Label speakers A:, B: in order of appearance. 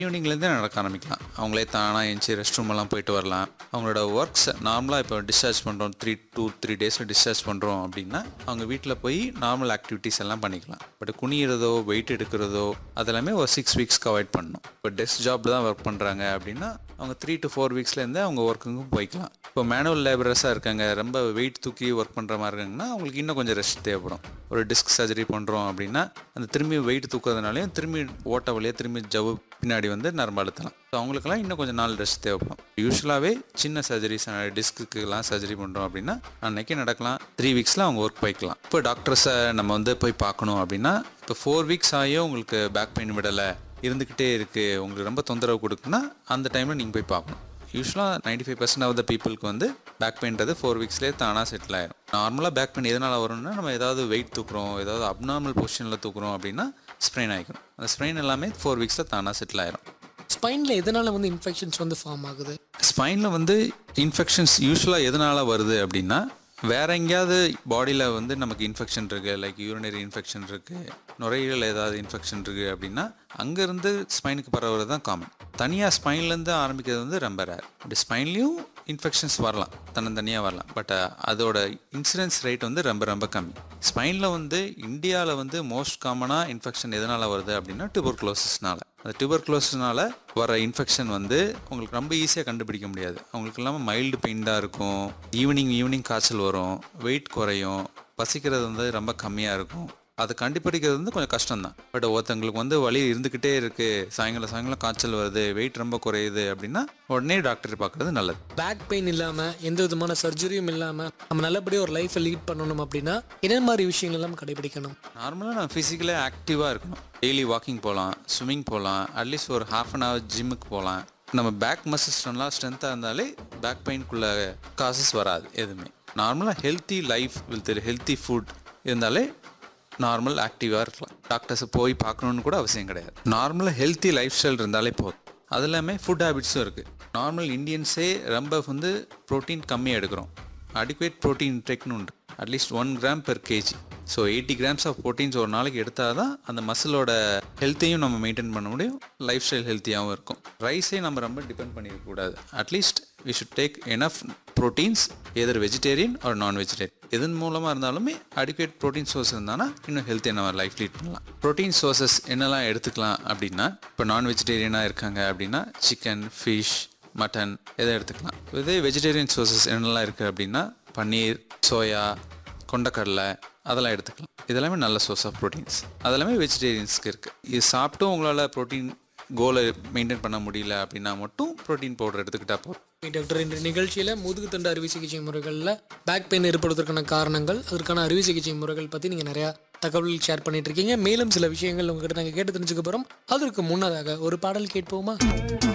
A: ஈவினிங்லேருந்தே நடக்க ஆரம்பிக்கலாம் அவங்களே தானாக எழுந்துச்சி ரெஸ்ட் ரூம் எல்லாம் போயிட்டு வரலாம் அவங்களோட ஒர்க்ஸ் நார்மலாக இப்போ டிஸ்சார்ஜ் பண்ணுறோம் த்ரீ டூ த்ரீ டேஸில் டிஸ்சார்ஜ் பண்ணுறோம் அப்படின்னா அவங்க வீட்டில் போய் நார்மல் ஆக்டிவிட்டீஸ் எல்லாம் பண்ணிக்கலாம் பட் குனியிறதோ வெயிட் எடுக்கிறதோ அதெல்லாமே ஒரு சிக்ஸ் வீக்ஸ்க்கு அவாய்ட் பண்ணணும் இப்போ டெஸ்க் ஜாப் தான் ஒர்க் பண்ணுறாங்க அப்படின்னா அவங்க த்ரீ டு ஃபோர் வீக்ஸ்லேருந்தே அவங்க ஒர்க்குக்கும் போய்க்கலாம் இப்போ மேனுவல் லேபரஸாக இருக்காங்க ரொம்ப வெயிட் தூக்கி ஒர்க் பண்ணுற மாதிரி இருக்காங்கன்னா அவங்களுக்கு இன்னும் கொஞ்சம் ரெஸ்ட் தேவைப்படும் ஒரு டிஸ்க் சர்ஜரி பண்ணுறோம் அப்படின்னா அந்த திரும்பி வெயிட் தூக்குறதுனாலையும் திரும்பி ஓட்ட வழியாக திரும்பி ஜவ்வு பின்னாடி வந்து நரம்பு அழுத்தலாம் ஸோ அவங்களுக்கெல்லாம் இன்னும் கொஞ்சம் நாள் ரெஸ்ட் தேவைப்படும் யூஸ்வலாகவே சின்ன சர்ஜரிஸ் டிஸ்க்குலாம் சர்ஜரி பண்ணுறோம் அப்படின்னா அன்னைக்கு நடக்கலாம் த்ரீ வீக்ஸில் அவங்க ஒர்க் போய்க்கலாம் இப்போ டாக்டர்ஸை நம்ம வந்து போய் பார்க்கணும் அப்படின்னா இப்போ ஃபோர் வீக்ஸ் ஆகியும் உங்களுக்கு பேக் பெயின் விடலை இருந்துக்கிட்டே இருக்குது உங்களுக்கு ரொம்ப தொந்தரவு கொடுக்குன்னா அந்த டைமில் நீங்கள் போய் பார்க்கணும் யூஸ்வலாக ninety five percent of the பீப்புளுக்கு வந்து பேக் பெயின்றது ஃபோர் வீக்ஸ்லேயே தானாக செட்டில் ஆயிரும் நார்மலாக பேக் பெயின் எதனால் வரும்னா நம்ம ஏதாவது வெயிட் தூக்குறோம் ஏதாவது அப்நார்மல் பொசிஷனில் தூக்குறோம் அப்படின்னா ஸ்ப்ரெயின் ஆகிக்கும் அந்த ஸ்ப்ரெயின் எல்லாமே ஃபோர் வீக்ஸில் தானாக செட்டில் ஆயிரும்
B: ஸ்பைனில் எதனால வந்து இன்ஃபெக்ஷன்ஸ் வந்து ஃபார்ம் ஆகுது
A: ஸ்பைனில் வந்து இன்ஃபெக்ஷன்ஸ் யூஸ்வலாக எதனால் வருது அப்படின்னா வேற எங்கேயாவது பாடியில் வந்து நமக்கு இன்ஃபெக்ஷன் இருக்குது லைக் யூரினரி இன்ஃபெக்ஷன் இருக்குது நுரையீரல் ஏதாவது இன்ஃபெக்ஷன் இருக்குது அப்படின்னா அங்கேருந்து ஸ்பைனுக்கு பரவுறது தான் காமன் தனியாக ஸ்பைன்லேருந்து ஆரம்பிக்கிறது வந்து ரொம்ப ரேர் இப்படி ஸ்பைன்லேயும் இன்ஃபெக்ஷன்ஸ் வரலாம் தன்னந்தனியாக வரலாம் பட் அதோட இன்சிடென்ஸ் ரேட் வந்து ரொம்ப ரொம்ப கம்மி ஸ்பைனில் வந்து இந்தியாவில் வந்து மோஸ்ட் காமனாக இன்ஃபெக்ஷன் எதனால் வருது அப்படின்னா டியூபர்குலோசிஸ்னால அந்த டியூபர்குலோசிஸ்னால வர இன்ஃபெக்ஷன் வந்து உங்களுக்கு ரொம்ப ஈஸியாக கண்டுபிடிக்க முடியாது அவங்களுக்கு இல்லாமல் மைல்டு பெயின் தான் இருக்கும் ஈவினிங் ஈவினிங் காய்ச்சல் வரும் வெயிட் குறையும் பசிக்கிறது வந்து ரொம்ப கம்மியாக இருக்கும் அதை கண்டுபிடிக்கிறது வந்து கொஞ்சம் கஷ்டம் தான் பட் ஒருத்தங்களுக்கு வந்து வலி இருந்துக்கிட்டே இருக்குது சாயங்காலம் சாயங்காலம் காய்ச்சல் வருது வெயிட் ரொம்ப குறையுது அப்படின்னா உடனே டாக்டர் பார்க்குறது நல்லது
B: பேக் பெயின் இல்லாமல் எந்த விதமான சர்ஜரியும் இல்லாமல் நம்ம நல்லபடியாக ஒரு லைஃப்பை லீட் பண்ணணும் அப்படின்னா என்ன மாதிரி விஷயங்கள் எல்லாம் கடைபிடிக்கணும்
A: நார்மலாக நம்ம ஃபிசிக்கலாக ஆக்டிவாக இருக்கணும் டெய்லி வாக்கிங் போகலாம் ஸ்விம்மிங் போகலாம் அட்லீஸ்ட் ஒரு ஹாஃப் அன் ஹவர் ஜிம்முக்கு போகலாம் நம்ம பேக் மசில்ஸ் நல்லா ஸ்ட்ரென்த்தாக இருந்தாலே பேக் பெயின்குள்ள காசஸ் வராது எதுவுமே நார்மலாக healthy life with healthy food இருந்தாலே நார்மல் ஆக்டிவாக இருக்கலாம் டாக்டர்ஸை போய் பார்க்கணுன்னு கூட அவசியம் கிடையாது நார்மலாக ஹெல்த்தி லைஃப் ஸ்டைல் இருந்தாலே போதும் அது எல்லாமே ஃபுட் ஹேபிட்ஸும் இருக்குது நார்மல் இந்தியன்ஸே ரொம்ப வந்து ப்ரோட்டீன் கம்மியாக எடுக்கிறோம் அடிக்குவேட் ப்ரோட்டீன் இன்டேக்னு உண்டு at least one gram per KG so eighty grams of proteins ஒரு நாளைக்கு எடுத்தால் தான் அந்த மசிலோட ஹெல்த்தையும் நம்ம மெயின்டைன் பண்ண முடியும் லைஃப் ஸ்டைல் ஹெல்த்தியாகவும் இருக்கும் ரைஸே நம்ம ரொம்ப டிபெண்ட் பண்ணிடக்கூடாது at least we should take enough proteins either vegetarian ஒரு நான் வெஜிடேரியன் எதன் மூலமாக இருந்தாலுமே அடிக்குவேட் ப்ரோட்டீன் சோர்ஸ் இருந்தானா இன்னும் ஹெல்த்தியாக நம்ம லைஃப் லீட் பண்ணலாம் ப்ரோட்டீன் சோர்சஸ் என்னெல்லாம் எடுத்துக்கலாம் அப்படின்னா இப்போ நான் வெஜிடேரியனாக இருக்காங்க அப்படின்னா சிக்கன் ஃபிஷ் மட்டன் எதை எடுத்துக்கலாம் இதே வெஜிடேரியன் சோர்சஸ் என்னெல்லாம் இருக்குது அப்படின்னா பன்னீர் சோயா கொண்டக்கடலை அதெல்லாம் எடுத்துக்கலாம் இதெல்லாமே நல்ல சோர்ஸ் ஆஃப் ப்ரோட்டீன்ஸ் அதெல்லாமே வெஜிடேரியன்ஸ்க்கு இருக்குது இது சாப்பிட்டும் உங்களால் ப்ரோட்டீன் கோலை மெயின்டைன் பண்ண முடியல அப்படின்னா மட்டும் ப்ரோட்டீன் பவுடர் எடுத்துக்கிட்டா போதும்
B: டாக்டர் இன்று நிகழ்ச்சியில் முதுகுத்தண்டு அறுவை சிகிச்சை முறைகளில் பேக் பெயின் ஏற்படுவதற்கான காரணங்கள் அதற்கான அறுவை சிகிச்சை முறைகள் பற்றி நீங்கள் நிறையா தகவல்கள் ஷேர் பண்ணிட்டு இருக்கீங்க மேலும் சில விஷயங்கள் உங்ககிட்ட நாங்கள் கேட்டு தெரிஞ்சுக்க போகிறோம் அதற்கு முன்னதாக ஒரு பாடல் கேட்போமா